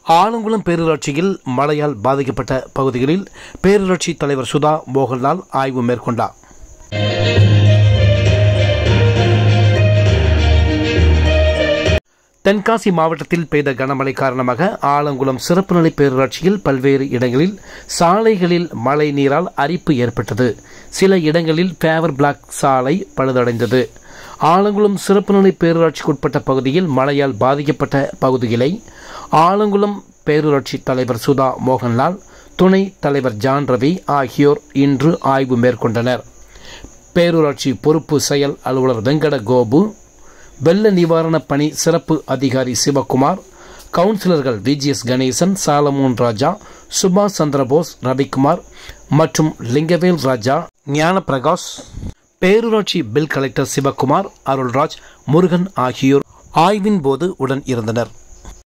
ஆலங்குளம் பேரூராட்சியில் மழையால் பாதிக்கப்பட்ட பகுதிகளில் பேரூராட்சி தலைவர் சுதா மோகன்லால் ஆய்வு மேற்கொண்டார் தென்காசி மாவட்டத்தில் பெய்த கனமழை காரணமாக ஆலங்குளம் சிறப்பு நிலை பேரூராட்சியில் பல்வேறு இடங்களில் சாலைகளில் மழை நீரால் அரிப்பு ஏற்பட்டது சில இடங்களில் ஃபேவர் பிளாக் சாலை பழுதடைந்தது ஆலங்குளம் சிறப்பு நிலை பேரூராட்சிக்குட்பட்ட பகுதியில் மழையால் பாதிக்கப்பட்ட பகுதிகளை ஆலங்குளம் பேரூராட்சி தலைவர் சுதா மோகன்லால் துணை தலைவர் ஜான் ரவி ஆகியோர் இன்று ஆய்வு மேற்கொண்டனர் பேரூராட்சி பொறுப்பு செயல் அலுவலர் வெங்கட கோபு வெள்ள நிவாரணப் பணி சிறப்பு அதிகாரி சிவகுமார் கவுன்சிலர்கள் விஜிஎஸ் கணேசன் சாலமோன் ராஜா சுபாஷ் சந்திரபோஸ் ரவிக்குமார் மற்றும் லிங்கவேல் ராஜா ஞானபிரகாஷ் பேரூராட்சி பில் கலெக்டர் சிவகுமார் அருள்ராஜ் முருகன் ஆகியோர் ஆய்வின் போது உடன் இருந்தனர்